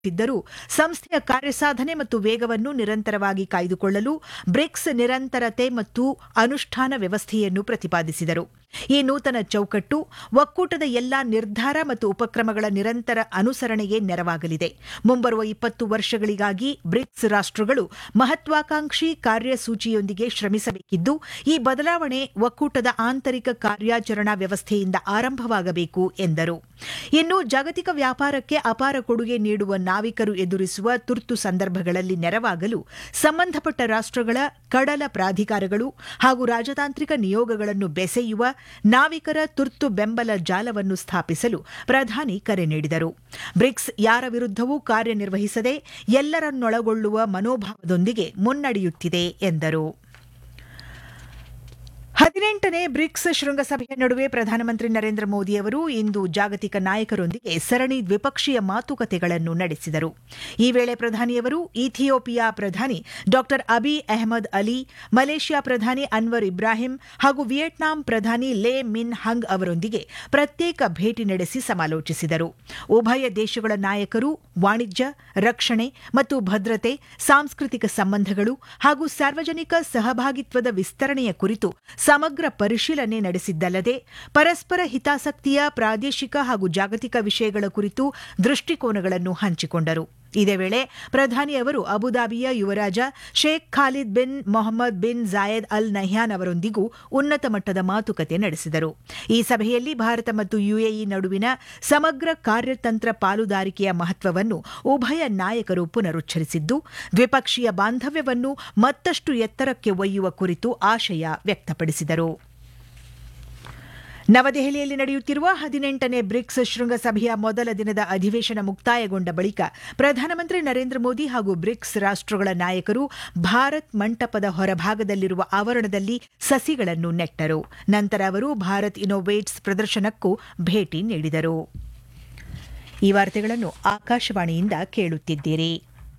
ಿದ್ದರೂ ಸಂಸ್ಥೆಯ ಕಾರ್ಯಸಾಧನೆ ಮತ್ತು ವೇಗವನ್ನು ನಿರಂತರವಾಗಿ ಕಾಯ್ದುಕೊಳ್ಳಲು ಬ್ರಿಕ್ಸ್ ನಿರಂತರತೆ ಮತ್ತು ಅನುಷ್ಠಾನ ವ್ಯವಸ್ಥೆಯನ್ನು ಪ್ರತಿಪಾದಿಸಿದರು ಈ ನೂತನ ಚೌಕಟ್ಟು ಒಕ್ಕೂಟದ ಎಲ್ಲಾ ನಿರ್ಧಾರ ಮತ್ತು ಉಪಕ್ರಮಗಳ ನಿರಂತರ ಅನುಸರಣೆಗೆ ನೆರವಾಗಲಿದೆ ಮುಂಬರುವ ಇಪ್ಪತ್ತು ವರ್ಷಗಳಿಗಾಗಿ ಬ್ರಿಕ್ಸ್ ರಾಷ್ಟ್ರಗಳು ಮಹತ್ವಾಕಾಂಕ್ಷಿ ಕಾರ್ಯಸೂಚಿಯೊಂದಿಗೆ ಶ್ರಮಿಸಬೇಕಿದ್ದು ಈ ಬದಲಾವಣೆ ಒಕ್ಕೂಟದ ಆಂತರಿಕ ಕಾರ್ಯಾಚರಣಾ ವ್ಯವಸ್ಥೆಯಿಂದ ಆರಂಭವಾಗಬೇಕು ಎಂದರು ಇನ್ನು ಜಾಗತಿಕ ವ್ಯಾಪಾರಕ್ಕೆ ಅಪಾರ ಕೊಡುಗೆ ನೀಡುವ ನಾವಿಕರು ಎದುರಿಸುವ ತುರ್ತು ಸಂದರ್ಭಗಳಲ್ಲಿ ನೆರವಾಗಲು ಸಂಬಂಧಪಟ್ಟ ರಾಷ್ಟ್ರಗಳ ಕಡಲ ಪ್ರಾಧಿಕಾರಗಳು ಹಾಗೂ ರಾಜತಾಂತ್ರಿಕ ನಿಯೋಗಗಳನ್ನು ಬೆಸೆಯುವ ನಾವಿಕರ ತುರ್ತು ಬೆಂಬಲ ಜಾಲವನ್ನು ಸ್ಥಾಪಿಸಲು ಪ್ರಧಾನಿ ಕರೆ ನೀಡಿದರು ಬ್ರಿಕ್ಸ್ ಯಾರ ವಿರುದ್ಧವೂ ಕಾರ್ಯನಿರ್ವಹಿಸದೆ ಎಲ್ಲರನ್ನೊಳಗೊಳ್ಳುವ ಮನೋಭಾವದೊಂದಿಗೆ ಮುನ್ನಡೆಯುತ್ತಿದೆ ಎಂದರು ಹದಿನೆಂಟನೇ ಬ್ರಿಕ್ಸ್ ಶೃಂಗಸಭೆಯ ನಡುವೆ ಪ್ರಧಾನಮಂತ್ರಿ ನರೇಂದ್ರ ಮೋದಿ ಅವರು ಇಂದು ಜಾಗತಿಕ ನಾಯಕರೊಂದಿಗೆ ಸರಣಿ ದ್ವಿಪಕ್ಷೀಯ ಮಾತುಕತೆಗಳನ್ನು ನಡೆಸಿದರು ಈ ವೇಳೆ ಪ್ರಧಾನಿಯವರು ಇಥಿಯೋಪಿಯಾ ಪ್ರಧಾನಿ ಡಾ ಅಬಿ ಅಹಮದ್ ಅಲಿ ಮಲೇಷ್ಯಾ ಪ್ರಧಾನಿ ಅನ್ವರ್ ಇಬ್ರಾಹಿಂ ಹಾಗೂ ವಿಯೆಟ್ನಾಂ ಪ್ರಧಾನಿ ಲೇ ಮಿನ್ ಹಂಗ್ ಅವರೊಂದಿಗೆ ಪ್ರತ್ಯೇಕ ಭೇಟಿ ನಡೆಸಿ ಸಮಾಲೋಚಿಸಿದರು ಉಭಯ ದೇಶಗಳ ನಾಯಕರು ವಾಣಿಜ್ಯ ರಕ್ಷಣೆ ಮತ್ತು ಭದ್ರತೆ ಸಾಂಸ್ಕೃತಿಕ ಸಂಬಂಧಗಳು ಹಾಗೂ ಸಾರ್ವಜನಿಕ ಸಹಭಾಗಿತ್ವದ ವಿಸ್ತರಣೆಯ ಕುರಿತು ಸಮಗ್ರ ಪರಿಶೀಲನೆ ನಡೆಸಿದ್ದಲ್ಲದೆ ಪರಸ್ಪರ ಹಿತಾಸಕ್ತಿಯ ಪ್ರಾದೇಶಿಕ ಹಾಗೂ ಜಾಗತಿಕ ವಿಷಯಗಳ ಕುರಿತು ದೃಷ್ಟಿಕೋನಗಳನ್ನು ಹಂಚಿಕೊಂಡರು ಇದೇ ವೇಳೆ ಪ್ರಧಾನಿ ಅವರು ಅಬುದಾಬಿಯ ಯುವರಾಜ Sheikh Khalid bin Mohamed bin Zayed Al Nahyan ಅವರೊಂದಿಗೂ ಉನ್ನತ ಮಟ್ಟದ ಮಾತುಕತೆ ನಡೆಸಿದರು ಈ ಸಭೆಯಲ್ಲಿ ಭಾರತ ಮತ್ತು ಯುಎಇ ನಡುವಿನ ಸಮಗ್ರ ಕಾರ್ಯತಂತ್ರ ಪಾಲುದಾರಿಕೆಯ ಮಹತ್ವವನ್ನು ಉಭಯ ನಾಯಕರು ಪುನರುಚ್ಚರಿಸಿದ್ದು ದ್ವಿಪಕ್ಷೀಯ ಬಾಂಧವ್ಯವನ್ನು ಮತ್ತಷ್ಟು ಎತ್ತರಕ್ಕೆ ಒಯ್ಯುವ ಕುರಿತು ಆಶಯ ವ್ಯಕ್ತಪಡಿಸಿದರು ನವದೆಹಲಿಯಲ್ಲಿ ನಡೆಯುತ್ತಿರುವ ಹದಿನೆಂಟನೇ ಬ್ರಿಕ್ಸ್ ಶೃಂಗಸಭೆಯ ಮೊದಲ ದಿನದ ಅಧಿವೇಶನ ಮುಕ್ತಾಯಗೊಂಡ ಬಳಿಕ ಪ್ರಧಾನಮಂತ್ರಿ ನರೇಂದ್ರ ಮೋದಿ ಹಾಗೂ ಬ್ರಿಕ್ಸ್ ರಾಷ್ಟ್ರಗಳ ನಾಯಕರು ಭಾರತ್ ಮಂಟಪದ ಹೊರಭಾಗದಲ್ಲಿರುವ ಆವರಣದಲ್ಲಿ ಸಸಿಗಳನ್ನು ನೆಟ್ಟರು ನಂತರ ಅವರು ಭಾರತ್ ಇನೋವೇಟ್ಸ್ ಪ್ರದರ್ಶನಕ್ಕೂ ಭೇಟಿ ನೀಡಿದರು ಈ ವಾರ್ತೆಗಳನ್ನು ಆಕಾಶವಾಣಿಯಿಂದ ಕೇಳುತ್ತಿದ್ದೀರಿ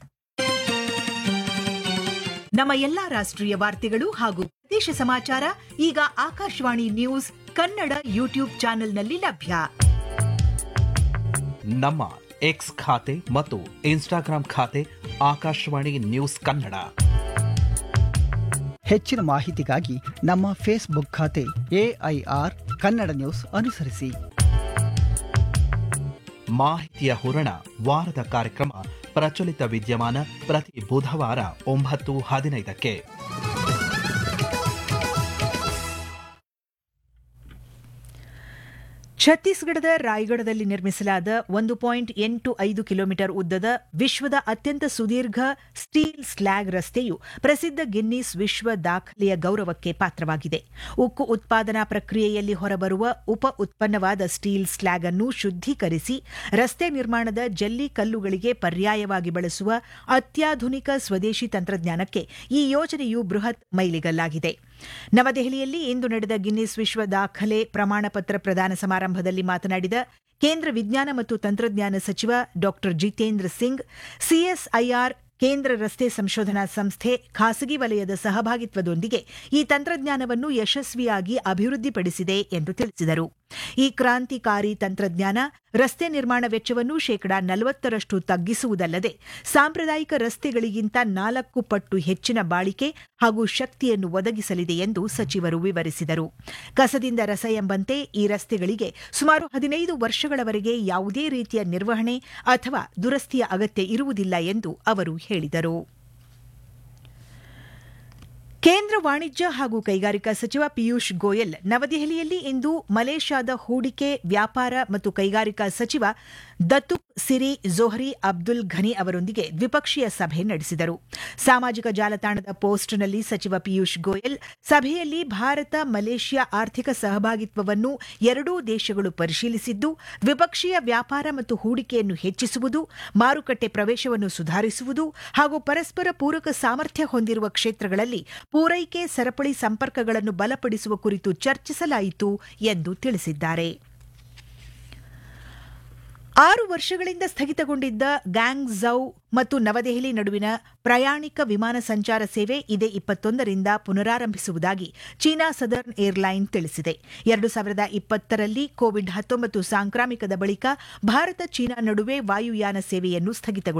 ನಮ್ಮ ಎಲ್ಲಾ ರಾಷ್ಟ್ರೀಯ ವಾರ್ತೆಗಳು ಹಾಗೂ ಪ್ರದೇಶ ಸಮಾಚಾರ ಈಗ ಆಕಾಶವಾಣಿ ನ್ಯೂಸ್ ಕನ್ನಡ ಯೂಟ್ಯೂಬ್ ಚಾನೆಲ್ನಲ್ಲಿ ಲಭ್ಯ ನಮ್ಮ ಎಕ್ಸ್ ಖಾತೆ ಮತ್ತು ಇನ್ಸ್ಟಾಗ್ರಾಂ ಖಾತೆ ಆಕಾಶವಾಣಿ ನ್ಯೂಸ್ ಕನ್ನಡ ಹೆಚ್ಚಿನ ಮಾಹಿತಿಗಾಗಿ ನಮ್ಮ ಫೇಸ್ಬುಕ್ ಖಾತೆ ಎಐಆರ್ ಕನ್ನಡ ನ್ಯೂಸ್ ಅನುಸರಿಸಿ ಮಾಹಿತಿಯ ಹೂರಣ ವಾರದ ಕಾರ್ಯಕ್ರಮ ಪ್ರಚಲಿತ ವಿದ್ಯಮಾನ ಪ್ರತಿ ಬುಧವಾರ ಒಂಬತ್ತು ಹದಿನೈದಕ್ಕೆ ಛತ್ತೀಸ್ಗಢದ ರಾಯಗಢದಲ್ಲಿ ನಿರ್ಮಿಸಲಾದ ಒಂದು ಪಾಯಿಂಟ್ ಎಂಟು ಐದು ಕಿಲೋಮೀಟರ್ ಉದ್ದದ ವಿಶ್ವದ ಅತ್ಯಂತ ಸುದೀರ್ಘ ಸ್ಟೀಲ್ ಸ್ಲ್ಯಾಗ್ ರಸ್ತೆಯು ಪ್ರಸಿದ್ಧ ಗಿನ್ನಿಸ್ ವಿಶ್ವ ದಾಖಲೆಯ ಗೌರವಕ್ಕೆ ಪಾತ್ರವಾಗಿದೆ ಉಕ್ಕು ಉತ್ಪಾದನಾ ಪ್ರಕ್ರಿಯೆಯಲ್ಲಿ ಹೊರಬರುವ ಉಪ ಉತ್ಪನ್ನವಾದ ಸ್ಟೀಲ್ ಸ್ಲ್ಯಾಗ್ ಅನ್ನು ಶುದ್ದೀಕರಿಸಿ ರಸ್ತೆ ನಿರ್ಮಾಣದ ಜಲ್ಲಿ ಕಲ್ಲುಗಳಿಗೆ ಪರ್ಯಾಯವಾಗಿ ಬಳಸುವ ಅತ್ಯಾಧುನಿಕ ಸ್ವದೇಶಿ ತಂತ್ರಜ್ಞಾನಕ್ಕೆ ಈ ಯೋಜನೆಯು ಬೃಹತ್ ಮೈಲಿಗಲ್ಲಾಗಿದೆ ನವದೆಹಲಿಯಲ್ಲಿ ಇಂದು ನಡೆದ ಗಿನ್ನಿಸ್ ವಿಶ್ವ ದಾಖಲೆ ಪ್ರಮಾಣಪತ್ರ ಪ್ರದಾನ ಸಮಾರಂಭದಲ್ಲಿ ಮಾತನಾಡಿದ ಕೇಂದ್ರ ವಿಜ್ಞಾನ ಮತ್ತು ತಂತ್ರಜ್ಞಾನ ಸಚಿವ ಡಾ ಜಿತೇಂದ್ರ ಸಿಂಗ್ ಸಿಎಸ್ಐಆರ್ ಕೇಂದ್ರ ರಸ್ತೆ ಸಂಶೋಧನಾ ಸಂಸ್ಥೆ ಖಾಸಗಿ ವಲಯದ ಸಹಭಾಗಿತ್ವದೊಂದಿಗೆ ಈ ತಂತ್ರಜ್ಞಾನವನ್ನು ಯಶಸ್ವಿಯಾಗಿ ಅಭಿವೃದ್ಧಿಪಡಿಸಿದೆ ಎಂದು ತಿಳಿಸಿದರು ಈ ಕ್ರಾಂತಿಕಾರಿ ತಂತ್ರಜ್ಞಾನ ರಸ್ತೆ ನಿರ್ಮಾಣ ವೆಚ್ಚವನ್ನು ಶೇಕಡಾ ನಲವತ್ತರಷ್ಟು ತಗ್ಗಿಸುವುದಲ್ಲದೆ ಸಾಂಪ್ರದಾಯಿಕ ರಸ್ತೆಗಳಿಗಿಂತ ನಾಲ್ಕು ಪಟ್ಟು ಹೆಚ್ಚಿನ ಬಾಳಿಕೆ ಹಾಗೂ ಶಕ್ತಿಯನ್ನು ಒದಗಿಸಲಿದೆ ಎಂದು ಸಚಿವರು ವಿವರಿಸಿದರು ಕಸದಿಂದ ರಸ ಎಂಬಂತೆ ಈ ರಸ್ತೆಗಳಿಗೆ ಸುಮಾರು ಹದಿನೈದು ವರ್ಷಗಳವರೆಗೆ ಯಾವುದೇ ರೀತಿಯ ನಿರ್ವಹಣೆ ಅಥವಾ ದುರಸ್ತಿಯ ಅಗತ್ಯ ಇರುವುದಿಲ್ಲ ಎಂದು ಅವರು ಹೇಳಿದರು ಕೇಂದ್ರ ವಾಣಿಜ್ಯ ಹಾಗೂ ಕೈಗಾರಿಕಾ ಸಚಿವ ಪಿಯೂಷ್ ಗೋಯಲ್ ನವದೆಹಲಿಯಲ್ಲಿ ಇಂದು ಮಲೇಷ್ಯಾದ ಹೂಡಿಕೆ ವ್ಯಾಪಾರ ಮತ್ತು ಕೈಗಾರಿಕಾ ಸಚಿವ ದತ್ತುಕ್ ಸಿರಿ ಜೊಹ್ರಿ ಅಬ್ದುಲ್ ಘನಿ ಅವರೊಂದಿಗೆ ದ್ವಿಪಕ್ಷೀಯ ಸಭೆ ನಡೆಸಿದರು ಸಾಮಾಜಿಕ ಜಾಲತಾಣದ ಪೋಸ್ಟ್ನಲ್ಲಿ ಸಚಿವ ಪಿಯೂಷ್ ಗೋಯಲ್ ಸಭೆಯಲ್ಲಿ ಭಾರತ ಮಲೇಷ್ಯಾ ಆರ್ಥಿಕ ಸಹಭಾಗಿತ್ವವನ್ನು ಎರಡೂ ದೇಶಗಳು ಪರಿಶೀಲಿಸಿದ್ದು ದ್ವಿಪಕ್ಷೀಯ ವ್ಯಾಪಾರ ಮತ್ತು ಹೂಡಿಕೆಯನ್ನು ಹೆಚ್ಚಿಸುವುದು ಮಾರುಕಟ್ಟೆ ಪ್ರವೇಶವನ್ನು ಸುಧಾರಿಸುವುದು ಹಾಗೂ ಪರಸ್ಪರ ಪೂರಕ ಸಾಮರ್ಥ್ಯ ಹೊಂದಿರುವ ಕ್ಷೇತ್ರಗಳಲ್ಲಿ ಪೂರೈಕೆ ಸರಪಳಿ ಸಂಪರ್ಕಗಳನ್ನು ಬಲಪಡಿಸುವ ಕುರಿತು ಚರ್ಚಿಸಲಾಯಿತು ಎಂದು ತಿಳಿಸಿದ್ದಾರೆ ಆರು ವರ್ಷಗಳಿಂದ ಸ್ಥಗಿತಗೊಂಡಿದ್ದ ಗ್ಯಾಂಗ್ ಝೌ ಮತ್ತು ನವದೆಹಲಿ ನಡುವಿನ ಪ್ರಯಾಣಿಕ ವಿಮಾನ ಸಂಚಾರ ಸೇವೆ ಇದೇ ಇಪ್ಪತ್ತೊಂದರಿಂದ ಪುನರಾರಂಭಿಸುವುದಾಗಿ ಚೀನಾ ಸದರ್ನ್ ಏರ್ಲೈನ್ ತಿಳಿಸಿದೆ ಎರಡು ಸಾವಿರದ ಇಪ್ಪತ್ತರಲ್ಲಿ ಕೋವಿಡ್ ಹತ್ತೊಂಬತ್ತು ಸಾಂಕ್ರಾಮಿಕದ ಬಳಿಕ ಭಾರತ ಚೀನಾ ನಡುವೆ ವಾಯುಯಾನ ಸೇವೆಯನ್ನು ಸ್ಥಗಿತಗೊಳಿಸಿತ್ತು